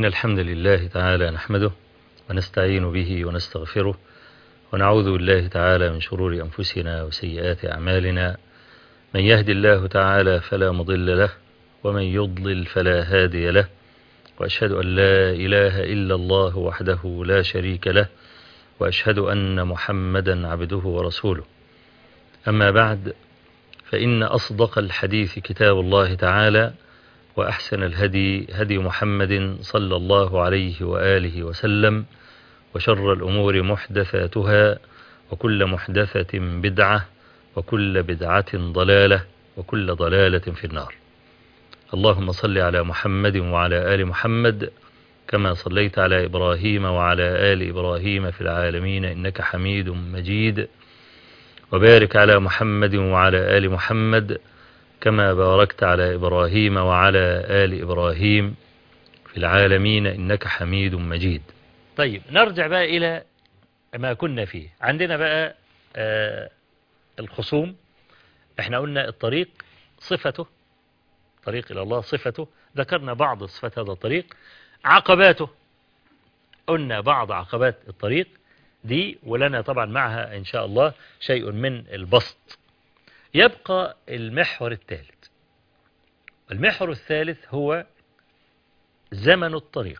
الحمد لله تعالى نحمده ونستعين به ونستغفره ونعوذ بالله تعالى من شرور أنفسنا وسيئات أعمالنا من يهدي الله تعالى فلا مضل له ومن يضلل فلا هادي له وأشهد أن لا إله إلا الله وحده لا شريك له وأشهد أن محمدا عبده ورسوله أما بعد فإن أصدق الحديث كتاب الله تعالى وأحسن الهدي هدي محمد صلى الله عليه وآله وسلم وشر الأمور محدثاتها وكل محدثة بدعة وكل بدعة ضلالة وكل ضلالة في النار اللهم صل على محمد وعلى آل محمد كما صليت على إبراهيم وعلى آل إبراهيم في العالمين إنك حميد مجيد وبارك على محمد وعلى آل محمد كما باركت على إبراهيم وعلى آل إبراهيم في العالمين إنك حميد مجيد طيب نرجع بقى إلى ما كنا فيه عندنا بقى آه الخصوم احنا قلنا الطريق صفته طريق إلى الله صفته ذكرنا بعض صفات هذا الطريق عقباته قلنا بعض عقبات الطريق دي ولنا طبعا معها إن شاء الله شيء من البسط يبقى المحور الثالث المحور الثالث هو زمن الطريق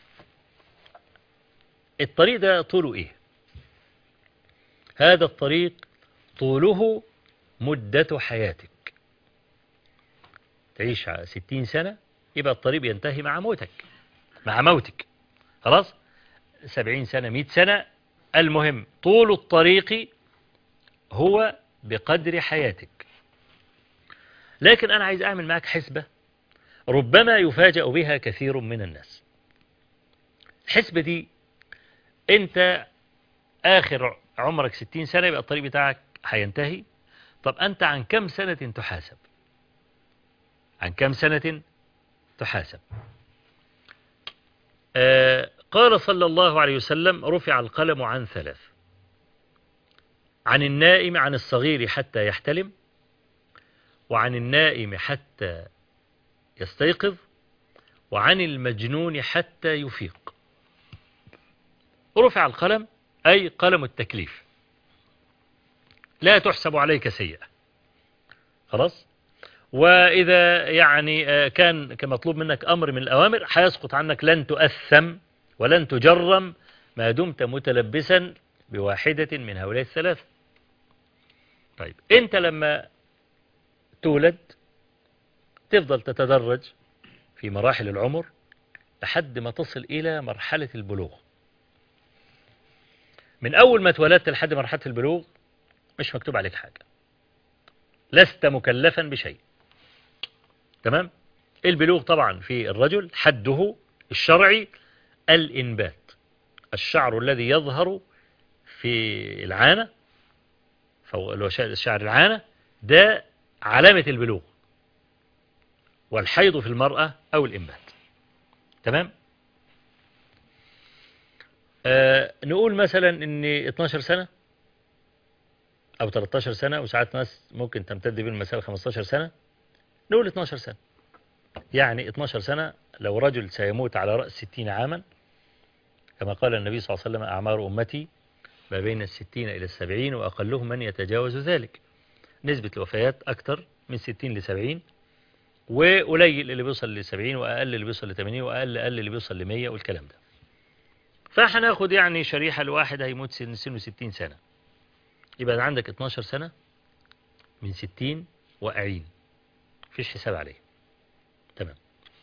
الطريق ده طوله ايه هذا الطريق طوله مدة حياتك تعيش ستين سنة يبقى الطريق ينتهي مع موتك مع موتك خلاص سبعين سنة مئة سنة المهم طول الطريق هو بقدر حياتك لكن أنا عايز أعمل معك حسبة ربما يفاجأ بها كثير من الناس الحسبة دي أنت آخر عمرك ستين سنة يبقى الطريق بتاعك هينتهي طب أنت عن كم سنة تحاسب عن كم سنة تحاسب آه قال صلى الله عليه وسلم رفع القلم عن ثلاث عن النائم عن الصغير حتى يحتلم وعن النائم حتى يستيقظ وعن المجنون حتى يفيق رفع القلم أي قلم التكليف لا تحسب عليك سيئة خلاص وإذا يعني كان كمطلوب منك أمر من الأوامر حيسقط عنك لن تؤثم ولن تجرم ما دمت متلبسا بواحدة من هؤلاء الثلاثة طيب أنت لما تولد تفضل تتدرج في مراحل العمر لحد ما تصل إلى مرحلة البلوغ من أول ما اتولدت لحد مرحلة البلوغ مش مكتوب عليك حاجة لست مكلفا بشيء تمام البلوغ طبعا في الرجل حده الشرعي الإنبات الشعر الذي يظهر في العانة شعر العانة ده علامة البلوغ والحيض في المرأة أو الإنبات تمام آه نقول مثلا ان 12 سنة أو 13 سنة وساعات ناس ممكن تمتد بين المسألة 15 سنة نقول 12 سنة يعني 12 سنة لو رجل سيموت على رأس 60 عاما كما قال النبي صلى الله عليه وسلم أعمار أمتي ما بين الستين إلى السبعين وأقلهم من يتجاوز ذلك نسبة الوفيات أكثر من ستين لسبعين وقليل اللي بيوصل لسبعين وأقل اللي بيوصل لثمانين وأقل أقل اللي بيوصل لمية والكلام ده فهناخد يعني شريحة الواحد هيموت سن سنه ستين سنة يبقى عندك 12 سنة من ستين واقعين مفيش حساب عليه تمام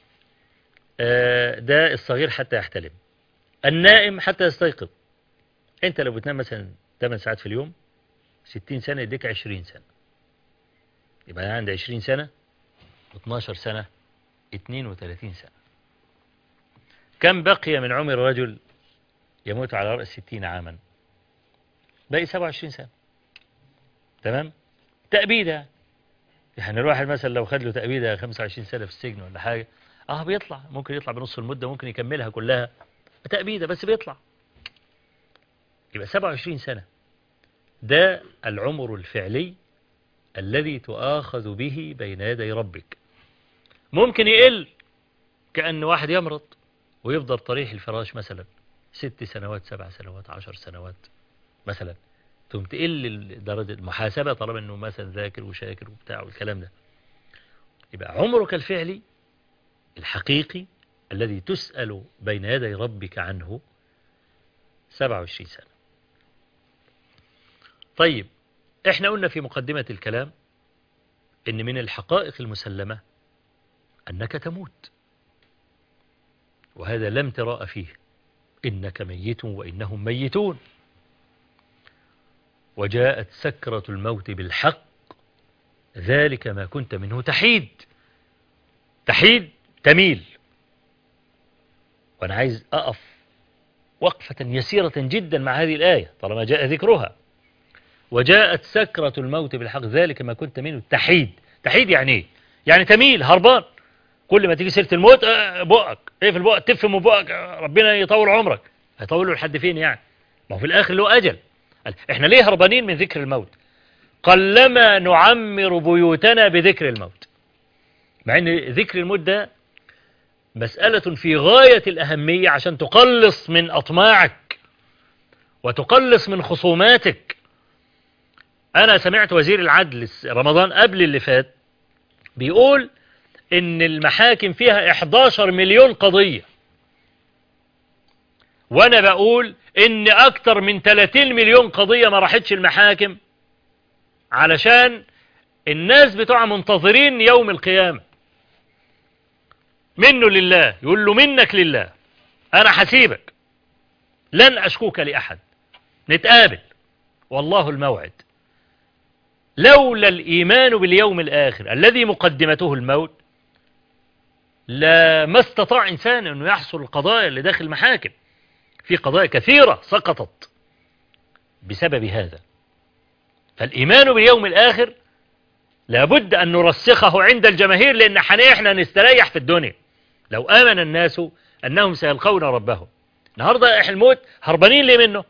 آه ده الصغير حتى يحتلم النائم حتى يستيقظ انت لو بتنام مثلا 8 ساعات في اليوم 60 سنة يديك 20 سنة يبقى أنا عندي 20 سنة 12 سنة 32 سنة كم بقي من عمر رجل يموت على رأس 60 عاما باقي 27 سنة تمام تأبيدة يعني الواحد مثلا لو خد له تأبيدة 25 سنة في السجن ولا حاجة اه بيطلع ممكن يطلع بنص المدة ممكن يكملها كلها تأبيدة بس بيطلع يبقى 27 سنة ده العمر الفعلي الذي تؤاخذ به بين يدي ربك ممكن يقل كأن واحد يمرض ويفضل طريح الفراش مثلا ست سنوات سبع سنوات عشر سنوات مثلا ثم تقل درجة المحاسبة طالما انه مثلا ذاكر وشاكر وبتاع والكلام ده يبقى عمرك الفعلي الحقيقي الذي تسأل بين يدي ربك عنه 27 سنة طيب احنا قلنا في مقدمة الكلام ان من الحقائق المسلمة انك تموت وهذا لم تراء فيه إنك ميت وإنهم ميتون وجاءت سكرة الموت بالحق ذلك ما كنت منه تحيد تحيد تميل وأنا عايز أقف وقفة يسيرة جدا مع هذه الآية طالما جاء ذكرها وجاءت سكرة الموت بالحق ذلك ما كنت منه تحيد تحيد يعني ايه يعني تميل هربان كل ما تيجي سيرة الموت آه، بقك ايه في البقك تفهم بقك آه، ربنا يطول عمرك هيطوله لحد فين يعني ما هو في الآخر له أجل احنا ليه هربانين من ذكر الموت قلما نعمر بيوتنا بذكر الموت مع ان ذكر الموت ده مسألة في غاية الأهمية عشان تقلص من أطماعك وتقلص من خصوماتك أنا سمعت وزير العدل رمضان قبل اللي فات بيقول إن المحاكم فيها 11 مليون قضية وأنا بقول إن أكتر من 30 مليون قضية ما راحتش المحاكم علشان الناس بتوع منتظرين يوم القيامة منه لله يقول له منك لله أنا حسيبك لن أشكوك لأحد نتقابل والله الموعد لولا الإيمان باليوم الآخر الذي مقدمته الموت لا ما استطاع إنسان أنه يحصل القضايا اللي داخل المحاكم في قضايا كثيرة سقطت بسبب هذا فالإيمان باليوم الآخر لابد أن نرسخه عند الجماهير لأن احنا نستريح في الدنيا لو آمن الناس أنهم سيلقون ربهم النهاردة إحنا الموت هربانين ليه منه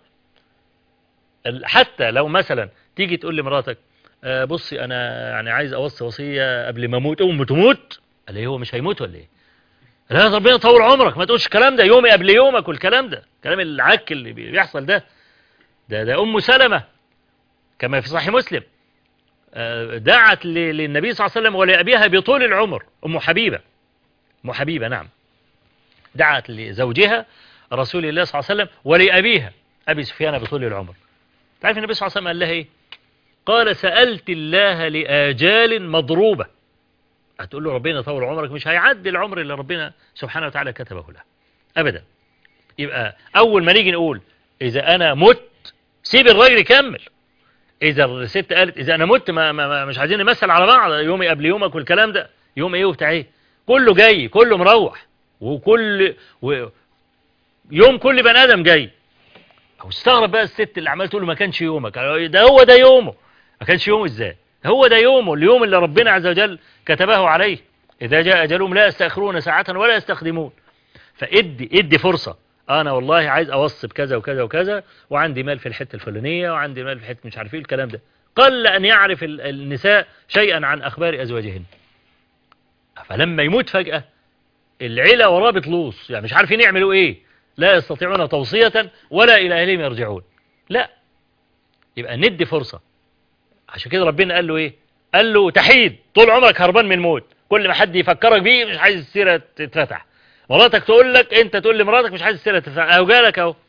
حتى لو مثلا تيجي تقول لمراتك آه بصي أنا يعني عايز أوصي وصية قبل ما أموت أم تموت قال لي هو مش هيموت ولا إيه لا ربنا يطول عمرك ما تقولش الكلام ده يومي قبل يومك والكلام ده كلام العك اللي بيحصل ده ده ده أم سلمة كما في صحيح مسلم آه دعت للنبي صلى الله عليه وسلم ولأبيها بطول العمر أم حبيبة أم حبيبة نعم دعت لزوجها رسول الله صلى الله عليه وسلم ولأبيها أبي سفيان بطول العمر تعرف النبي صلى الله عليه وسلم قال لها إيه قال سألت الله لآجال مضروبة هتقول له ربنا طول عمرك مش هيعدي العمر اللي ربنا سبحانه وتعالى كتبه له أبدا يبقى أول ما نيجي نقول إذا أنا مت سيب الراجل يكمل إذا الست قالت إذا أنا مت ما, ما, ما مش عايزين نمثل على بعض يومي قبل يومك والكلام ده يوم إيه وبتاع إيه كله جاي كله مروح وكل و يوم كل بني آدم جاي أو استغرب بقى الست اللي عمال تقول له ما كانش يومك ده هو ده يومه ما كانش يومه إزاي هو ده يومه اليوم اللي ربنا عز وجل كتبه عليه إذا جاء أجلهم لا يستأخرون ساعة ولا يستخدمون فإدي إدي فرصة أنا والله عايز أوصي بكذا وكذا وكذا وعندي مال في الحتة الفلانية وعندي مال في الحتة مش عارف ايه الكلام ده قل أن يعرف النساء شيئا عن أخبار أزواجهن فلما يموت فجأة العيلة وراه بتلوص يعني مش عارفين يعملوا ايه لا يستطيعون توصية ولا إلى أهلهم يرجعون لا يبقى ندي فرصة عشان كده ربنا قال له ايه قال له تحيد طول عمرك هربان من الموت كل ما حد يفكرك بيه مش عايز السيرة تتفتح مراتك تقول لك انت تقول لمراتك مش عايز السيرة تتفتح اهو جالك اهو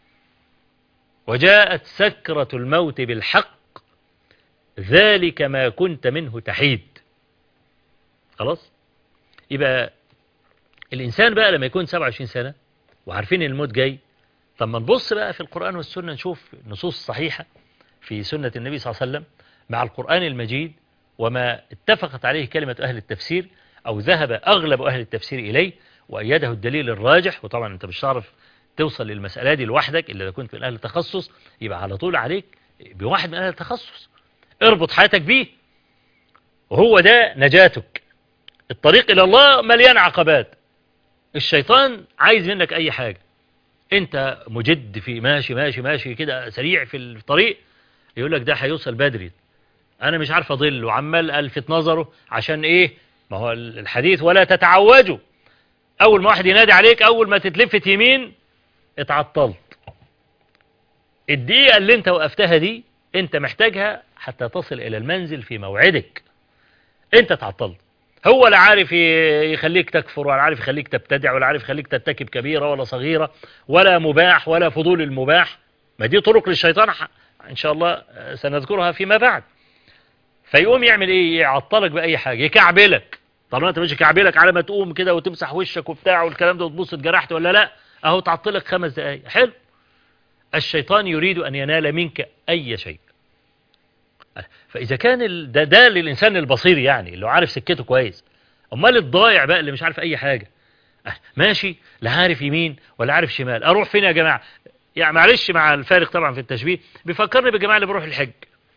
وجاءت سكرة الموت بالحق ذلك ما كنت منه تحيد خلاص يبقى الإنسان بقى لما يكون 27 سنة وعارفين الموت جاي طب ما نبص بقى في القرآن والسنة نشوف نصوص صحيحة في سنة النبي صلى الله عليه وسلم مع القرآن المجيد وما اتفقت عليه كلمة أهل التفسير أو ذهب أغلب أهل التفسير إليه وأيده الدليل الراجح وطبعا أنت مش تعرف توصل للمسألة دي لوحدك إلا إذا كنت من أهل التخصص يبقى على طول عليك بواحد من أهل التخصص اربط حياتك بيه وهو ده نجاتك الطريق إلى الله مليان عقبات الشيطان عايز منك أي حاجة أنت مجد في ماشي ماشي ماشي كده سريع في الطريق يقول لك ده هيوصل بدري أنا مش عارف أضل وعمال ألفت نظره عشان إيه ما هو الحديث ولا تتعوجوا أول ما واحد ينادي عليك أول ما تتلفت يمين اتعطلت الدقيقة اللي انت وقفتها دي انت محتاجها حتى تصل إلى المنزل في موعدك انت تعطلت هو لا عارف يخليك تكفر ولا عارف يخليك تبتدع ولا عارف يخليك ترتكب كبيرة ولا صغيرة ولا مباح ولا فضول المباح ما دي طرق للشيطان إن شاء الله سنذكرها فيما بعد فيقوم يعمل إيه يعطلك بأي حاجة يكعبلك طالما أنت مش يكعبلك على ما تقوم كده وتمسح وشك وبتاع والكلام ده وتبص اتجرحت ولا لا أهو تعطلك خمس دقايق حلو الشيطان يريد أن ينال منك أي شيء فإذا كان ده, ده للإنسان البصير يعني اللي عارف سكته كويس أمال الضايع بقى اللي مش عارف أي حاجة ماشي لا عارف يمين ولا عارف شمال أروح فين يا جماعة يعني معلش مع الفارق طبعا في التشبيه بيفكرني بالجماعة اللي بيروح الحج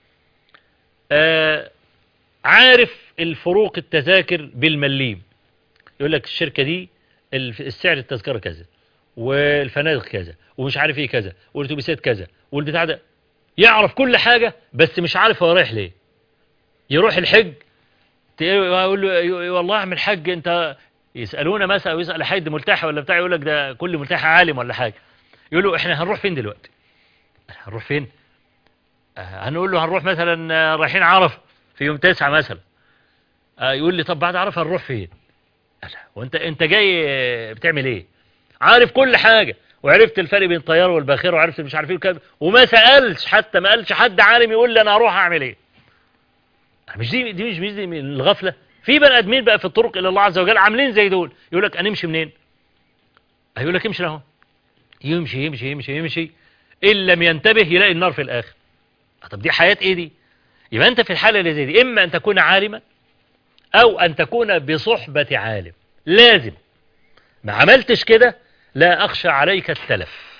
آه عارف الفروق التذاكر بالمليم يقول لك الشركة دي السعر التذكرة كذا والفنادق كذا ومش عارف ايه كذا والاتوبيسات كذا والبتاع ده يعرف كل حاجة بس مش عارف هو رايح ليه يروح الحج يقول له والله اعمل حج انت يسألونا مثلا او يسأل حد ملتحي ولا بتاع يقول لك ده كل ملتحي عالم ولا حاجة يقول له احنا هنروح فين دلوقتي هنروح فين هنقول له هنروح مثلا رايحين عرفه في يوم تسعة مثلا يقول لي طب بعد عرفه هنروح فين وانت انت جاي بتعمل ايه عارف كل حاجة وعرفت الفرق بين الطيار والباخره وعرفت مش عارف ايه وكذا وما سالش حتى ما قالش حد عالم يقول لي انا هروح اعمل ايه مش دي دي مش دي من الغفله في بني ادمين بقى في الطرق الى الله عز وجل عاملين زي دول يقول لك هنمشي منين هيقول لك امشي اهو يمشي يمشي يمشي يمشي ان لم ينتبه يلاقي النار في الاخر طب دي حياه ايه دي يبقى انت في الحاله اللي زي دي اما ان تكون عالما او ان تكون بصحبه عالم لازم ما عملتش كده لا أخشى عليك التلف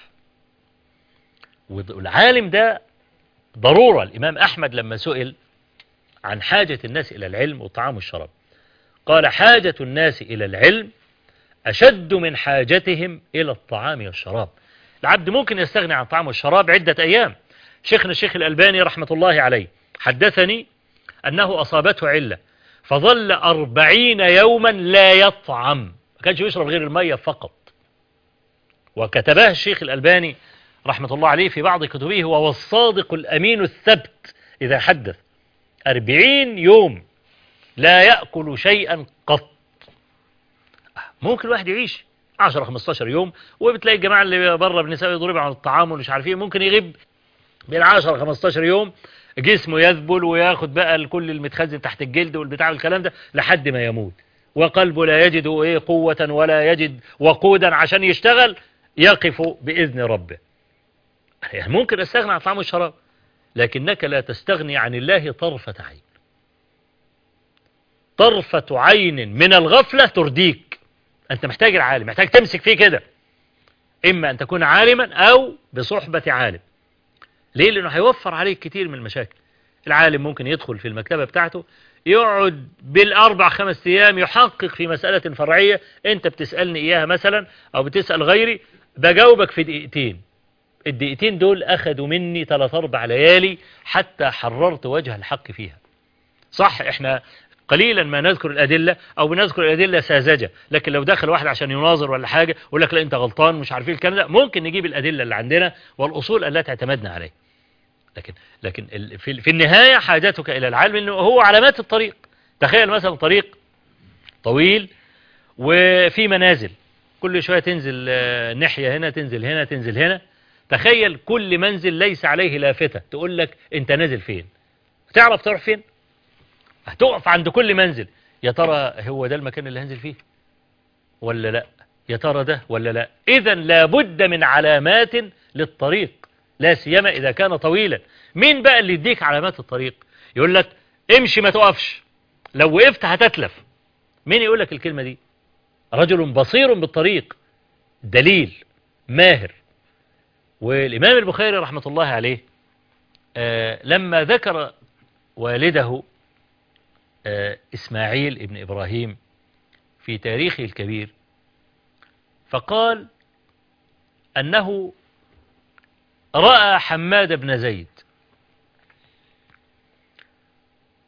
والعالم ده ضرورة الإمام أحمد لما سئل عن حاجة الناس إلى العلم والطعام والشراب قال حاجة الناس إلى العلم أشد من حاجتهم إلى الطعام والشراب العبد ممكن يستغني عن الطعام والشراب عدة أيام شيخنا الشيخ الألباني رحمة الله عليه حدثني أنه أصابته علة فظل أربعين يوما لا يطعم ما كانش يشرب غير المية فقط وكتبها الشيخ الألباني رحمة الله عليه في بعض كتبه وهو الصادق الأمين الثبت إذا حدث أربعين يوم لا يأكل شيئا قط ممكن الواحد يعيش 10 15 يوم وبتلاقي الجماعة اللي بره بنساء يضرب عن الطعام ومش عارف ايه ممكن يغيب بين 10 15 يوم جسمه يذبل وياخد بقى كل المتخزن تحت الجلد والبتاع والكلام ده لحد ما يموت وقلبه لا يجد ايه قوة ولا يجد وقودا عشان يشتغل يقف بإذن ربه يعني ممكن استغنى عن طعام الشراب لكنك لا تستغني عن الله طرفة عين طرفة عين من الغفلة ترديك أنت محتاج العالم محتاج تمسك فيه كده إما أن تكون عالما أو بصحبة عالم ليه لأنه هيوفر عليك كتير من المشاكل العالم ممكن يدخل في المكتبة بتاعته يقعد بالأربع خمس أيام يحقق في مسألة فرعية أنت بتسألني إياها مثلا أو بتسأل غيري بجاوبك في دقيقتين الدقيقتين دول أخذوا مني ثلاث أربع ليالي حتى حررت وجه الحق فيها صح احنا قليلا ما نذكر الأدلة أو بنذكر الأدلة ساذجة لكن لو دخل واحد عشان يناظر ولا حاجة يقول لك لا أنت غلطان مش عارفين الكلام ده ممكن نجيب الأدلة اللي عندنا والأصول التي اعتمدنا عليها لكن لكن في في النهاية حاجتك إلى العلم إنه هو علامات الطريق تخيل مثلا طريق طويل وفي منازل كل شوية تنزل ناحية هنا تنزل هنا تنزل هنا تخيل كل منزل ليس عليه لافتة تقول لك انت نازل فين تعرف تروح فين هتقف عند كل منزل يا ترى هو ده المكان اللي هنزل فيه ولا لا يا ترى ده ولا لا اذا لابد من علامات للطريق لا سيما اذا كان طويلا مين بقى اللي يديك علامات الطريق يقول لك امشي ما تقفش لو وقفت هتتلف مين يقول لك الكلمة دي رجل بصير بالطريق دليل ماهر والإمام البخاري رحمة الله عليه آه لما ذكر والده آه إسماعيل ابن إبراهيم في تاريخه الكبير فقال أنه رأى حماد بن زيد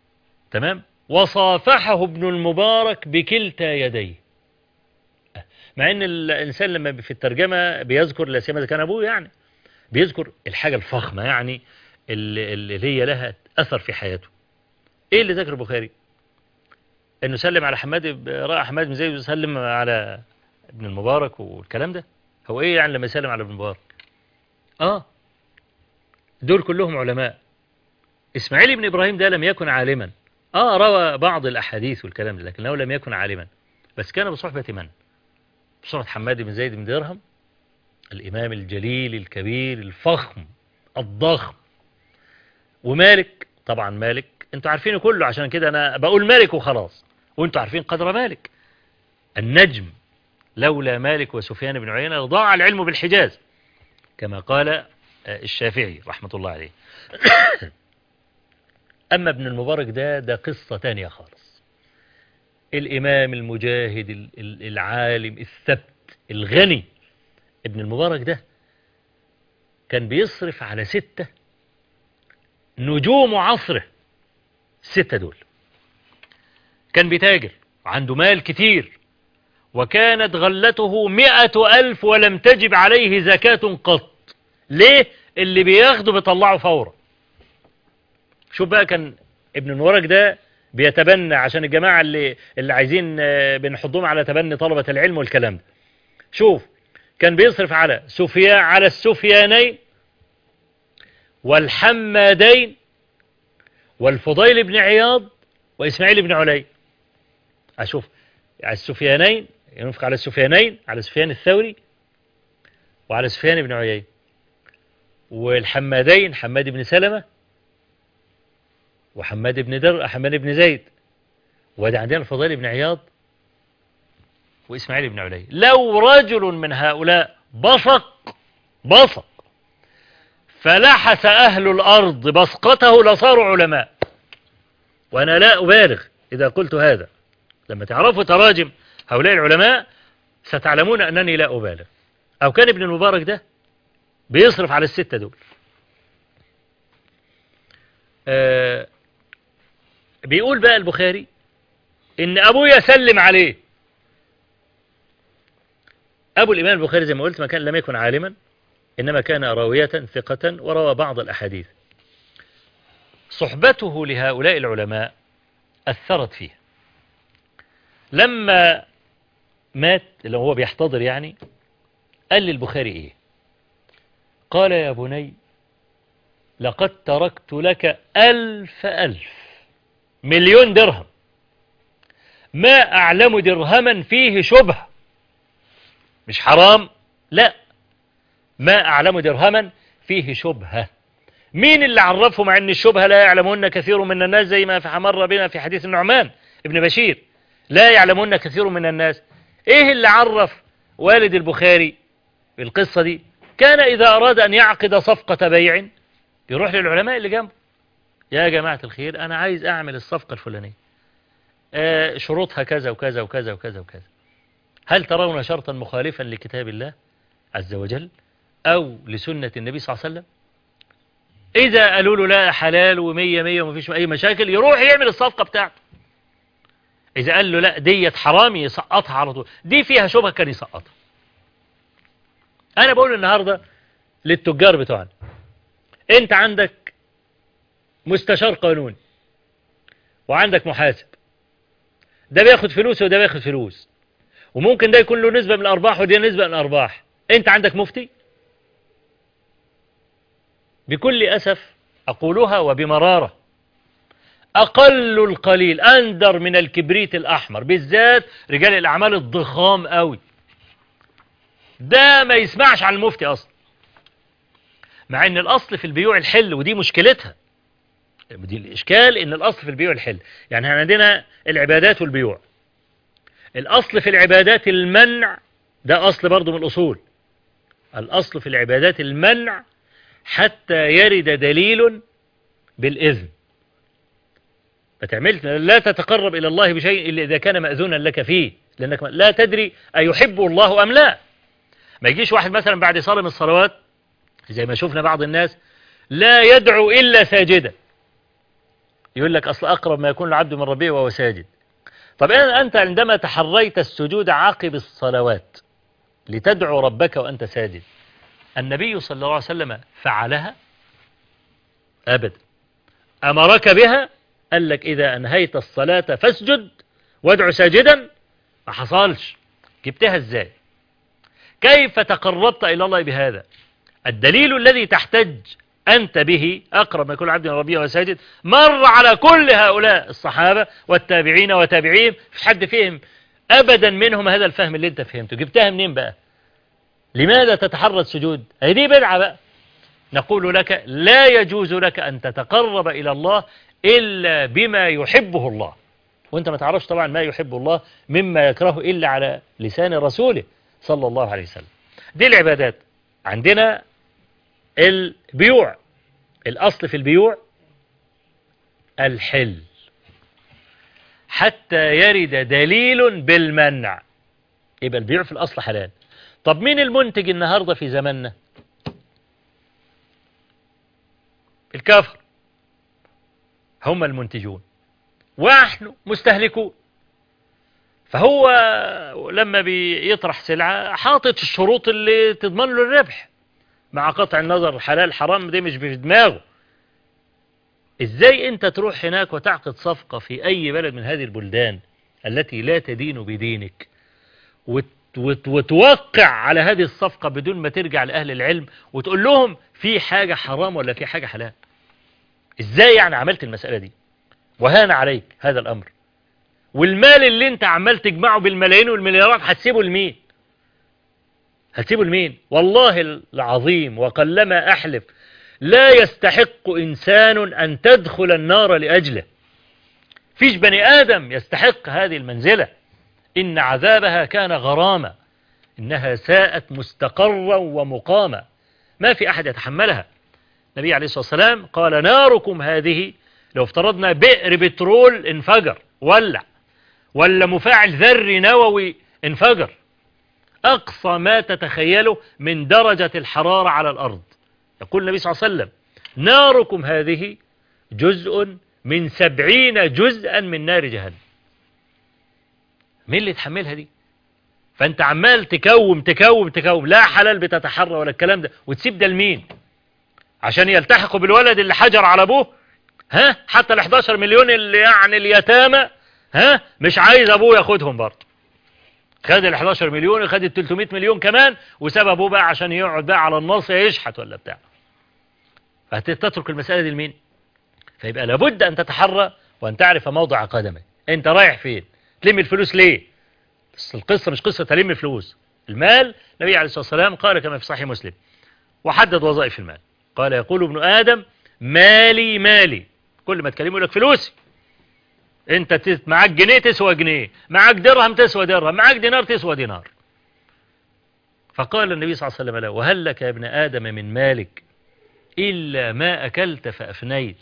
تمام وصافحه ابن المبارك بكلتا يديه مع ان الانسان لما في الترجمه بيذكر لا سيما اذا كان ابوه يعني بيذكر الحاجه الفخمه يعني اللي, اللي هي لها اثر في حياته ايه اللي ذكر البخاري انه سلم على حماد راى حماد بن زيد وسلم على ابن المبارك والكلام ده هو ايه يعني لما يسلم على ابن المبارك اه دول كلهم علماء اسماعيل بن ابراهيم ده لم يكن عالما اه روى بعض الاحاديث والكلام ده لكنه لم يكن عالما بس كان بصحبة من بصحبة حماد بن زيد بن درهم الامام الجليل الكبير الفخم الضخم ومالك طبعا مالك انتوا عارفينه كله عشان كده انا بقول مالك وخلاص وانتوا عارفين قدر مالك النجم لولا مالك وسفيان بن عيينة ضاع العلم بالحجاز كما قال الشافعي رحمة الله عليه أما ابن المبارك ده ده قصة تانية خالص الإمام المجاهد العالم الثبت الغني ابن المبارك ده كان بيصرف على ستة نجوم عصره الستة دول كان بيتاجر وعنده مال كتير وكانت غلته مئة ألف ولم تجب عليه زكاة قط ليه اللي بياخده بيطلعه فورا شوف بقى كان ابن المبارك ده بيتبنى عشان الجماعة اللي, اللي عايزين بنحضهم على تبني طلبة العلم والكلام ده شوف كان بيصرف على سفيا على السفيانين والحمادين والفضيل بن عياض وإسماعيل بن علي أشوف على السفيانين ينفق على السفيانين على سفيان الثوري وعلى سفيان بن عيين والحمادين حماد بن سلمة وحماد بن در حماد بن زيد وده عندنا الفضيل بن عياض وإسماعيل بن علي لو رجل من هؤلاء بصق بصق فلحس أهل الأرض بصقته لصاروا علماء وأنا لا أبالغ إذا قلت هذا لما تعرفوا تراجم هؤلاء العلماء ستعلمون أنني لا أبالغ أو كان ابن المبارك ده بيصرف على الستة دول آه بيقول بقى البخاري إن أبويا سلم عليه أبو الإمام البخاري زي ما قلت ما كان لم يكن عالما إنما كان راوية ثقة وروى بعض الأحاديث صحبته لهؤلاء العلماء أثرت فيه لما مات اللي هو بيحتضر يعني قال للبخاري إيه قال يا بني لقد تركت لك ألف ألف مليون درهم ما أعلم درهما فيه شبه مش حرام لا ما أعلم درهما فيه شبهة مين اللي عرفه مع أن الشبهة لا يعلمون كثير من الناس زي ما في مر بنا في حديث النعمان ابن بشير لا يعلمون كثير من الناس ايه اللي عرف والد البخاري بالقصة دي كان إذا أراد أن يعقد صفقة بيع يروح للعلماء اللي جنبه يا جماعة الخير أنا عايز أعمل الصفقة الفلانية آه شروطها كذا وكذا وكذا وكذا وكذا هل ترون شرطا مخالفا لكتاب الله عز وجل أو لسنة النبي صلى الله عليه وسلم إذا قالوا له لا حلال ومية مية ومفيش أي مشاكل يروح يعمل الصفقة بتاعته إذا قال له لا ديت حرام يسقطها على طول دي فيها شبهة كان يسقطها أنا بقول النهاردة للتجار بتوعنا أنت عندك مستشار قانوني وعندك محاسب ده بياخد فلوس وده بياخد فلوس وممكن ده يكون له نسبة من الأرباح ودي نسبة من الأرباح أنت عندك مفتي بكل أسف أقولها وبمرارة أقل القليل أندر من الكبريت الأحمر بالذات رجال الأعمال الضخام قوي ده ما يسمعش عن المفتي أصلا مع أن الأصل في البيوع الحل ودي مشكلتها دي الإشكال أن الأصل في البيوع الحل يعني عندنا العبادات والبيوع الأصل في العبادات المنع ده أصل برضو من الأصول الأصل في العبادات المنع حتى يرد دليل بالإذن ما تعملش لا تتقرب إلى الله بشيء إلا إذا كان مأذونا لك فيه لأنك لا تدري أيحب الله أم لا ما يجيش واحد مثلا بعد صلاة من الصلوات زي ما شفنا بعض الناس لا يدعو إلا ساجدا يقول لك أصل أقرب ما يكون العبد من ربه وهو ساجد طب أنت عندما تحريت السجود عقب الصلوات لتدعو ربك وأنت ساجد النبي صلى الله عليه وسلم فعلها أبدا أمرك بها قال لك إذا أنهيت الصلاة فاسجد وادعو ساجدا ما حصلش جبتها ازاي كيف تقربت إلى الله بهذا الدليل الذي تحتج أنت به أقرب ما يكون عبد ربيع وساجد مر على كل هؤلاء الصحابة والتابعين وتابعين في حد فيهم أبدا منهم هذا الفهم اللي انت فهمته جبتها منين بقى لماذا تتحرى السجود هذه بدعة بقى نقول لك لا يجوز لك أن تتقرب إلى الله إلا بما يحبه الله وانت ما تعرفش طبعا ما يحب الله مما يكره إلا على لسان رسوله صلى الله عليه وسلم دي العبادات عندنا البيوع الأصل في البيوع الحل حتى يرد دليل بالمنع يبقى البيع في الأصل حلال طب مين المنتج النهاردة في زماننا الكافر هم المنتجون ونحن مستهلكون فهو لما بيطرح سلعة حاطط الشروط اللي تضمن له الربح مع قطع النظر حلال حرام دي مش في دماغه ازاي انت تروح هناك وتعقد صفقة في اي بلد من هذه البلدان التي لا تدين بدينك وت وت وتوقع على هذه الصفقة بدون ما ترجع لأهل العلم وتقول لهم في حاجة حرام ولا في حاجة حلال ازاي يعني عملت المسألة دي وهان عليك هذا الأمر والمال اللي انت عمال تجمعه بالملايين والمليارات هتسيبه لمين هتسيبه لمين والله العظيم وقلما أحلف لا يستحق إنسان أن تدخل النار لأجله فيش بني آدم يستحق هذه المنزلة إن عذابها كان غرامة إنها ساءت مستقرا ومقاما ما في أحد يتحملها النبي عليه الصلاة والسلام قال ناركم هذه لو افترضنا بئر بترول انفجر ولع ولا مفاعل ذري نووي انفجر أقصى ما تتخيله من درجة الحرارة على الأرض يقول النبي صلى الله عليه وسلم ناركم هذه جزء من سبعين جزءا من نار جهنم مين اللي يتحملها دي فانت عمال تكوم تكوم تكوم لا حلال بتتحرى ولا الكلام ده وتسيب ده لمين عشان يلتحقوا بالولد اللي حجر على ابوه ها حتى ال 11 مليون اللي يعني اليتامى ها مش عايز ابوه ياخدهم برضه خد ال 11 مليون خد ال 300 مليون كمان وساب ابوه بقى عشان يقعد بقى على النص يشحت ولا بتاع فتترك المسألة دي لمين فيبقى لابد أن تتحرى وأن تعرف موضع قدمك أنت رايح فين تلم الفلوس ليه بس القصة مش قصة تلم فلوس المال النبي عليه الصلاة والسلام قال كما في صحيح مسلم وحدد وظائف المال قال يقول ابن آدم مالي مالي كل ما تكلمه لك فلوسي انت معاك جنيه تسوى جنيه معاك درهم تسوى درهم معاك دينار تسوى دينار فقال النبي صلى الله عليه وسلم له وهل لك يا ابن آدم من مالك إلا ما أكلت فأفنيت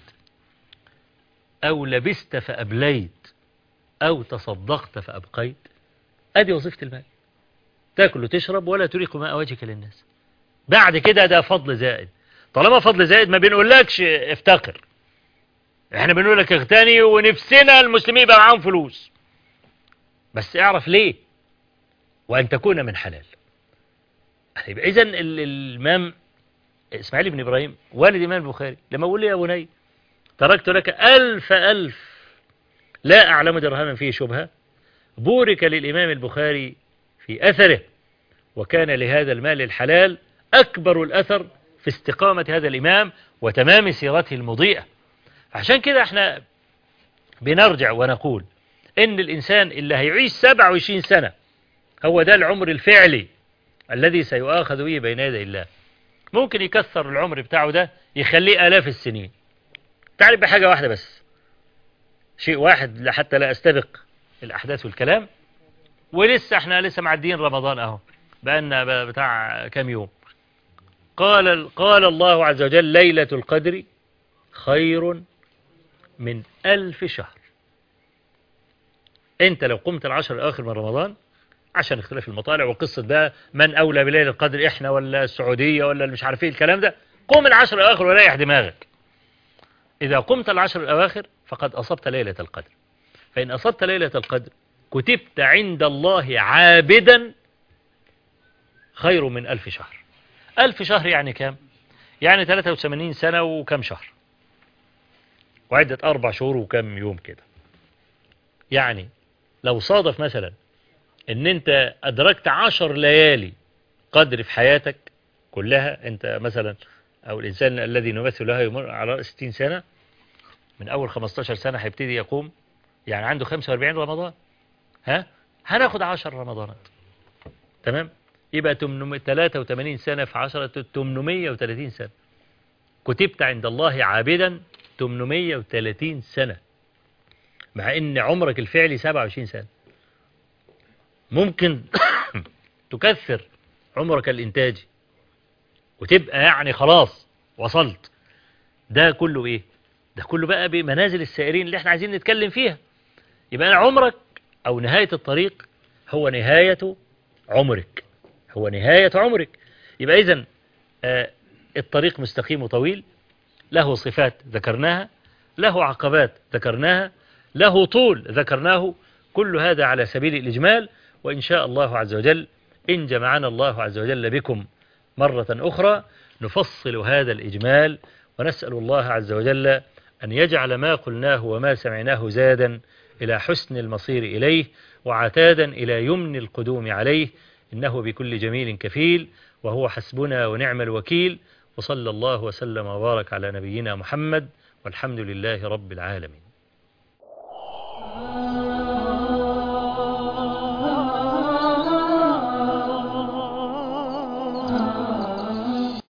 أو لبست فأبليت أو تصدقت فأبقيت أدي وظيفة المال تاكل وتشرب ولا تريق ماء وجهك للناس بعد كده ده فضل زائد طالما فضل زائد ما بنقولكش افتقر احنا بنقول لك اغتني ونفسنا المسلمين يبقى معاهم فلوس بس اعرف ليه وأن تكون من حلال يبقى إذن الإمام إسماعيل بن إبراهيم والد إمام البخاري لما أقول لي يا بني تركت لك ألف ألف لا أعلم درهما فيه شبهة بورك للإمام البخاري في أثره وكان لهذا المال الحلال أكبر الأثر في استقامة هذا الإمام وتمام سيرته المضيئة عشان كده احنا بنرجع ونقول ان الإنسان اللي هيعيش 27 سنة هو ده العمر الفعلي الذي سيؤاخذ به بين يدي الله ممكن يكثر العمر بتاعه ده يخليه آلاف السنين تعرف بحاجة واحدة بس شيء واحد حتى لا أستبق الأحداث والكلام ولسه احنا لسه معديين رمضان اهو بقالنا بتاع كام يوم قال قال الله عز وجل ليلة القدر خير من ألف شهر انت لو قمت العشر الآخر من رمضان عشان اختلاف المطالع وقصة بقى من أولى بليلة القدر إحنا ولا السعودية ولا مش عارفين الكلام ده قم العشر الأواخر وريح دماغك إذا قمت العشر الأواخر فقد أصبت ليلة القدر فإن أصبت ليلة القدر كتبت عند الله عابدا خير من ألف شهر ألف شهر يعني كام يعني 83 سنة وكم شهر وعدة أربع شهور وكم يوم كده يعني لو صادف مثلا ان انت ادركت عشر ليالي قدر في حياتك كلها انت مثلا او الانسان الذي نمثل له يمر على 60 سنة من اول 15 سنة هيبتدي يقوم يعني عنده 45 رمضان ها هناخد 10 رمضانات تمام يبقى 83 سنة في 10 830 سنة كتبت عند الله عابدا 830 سنة مع ان عمرك الفعلي 27 سنة ممكن تكثر عمرك الانتاجي وتبقى يعني خلاص وصلت ده كله ايه ده كله بقى بمنازل السائرين اللي احنا عايزين نتكلم فيها يبقى عمرك او نهاية الطريق هو نهاية عمرك هو نهاية عمرك يبقى اذا آه الطريق مستقيم وطويل له صفات ذكرناها له عقبات ذكرناها له طول ذكرناه كل هذا على سبيل الإجمال وإن شاء الله عز وجل إن جمعنا الله عز وجل بكم مرة أخرى نفصل هذا الإجمال ونسأل الله عز وجل أن يجعل ما قلناه وما سمعناه زادا إلى حسن المصير إليه وعتادا إلى يمن القدوم عليه إنه بكل جميل كفيل وهو حسبنا ونعم الوكيل وصلى الله وسلم وبارك على نبينا محمد والحمد لله رب العالمين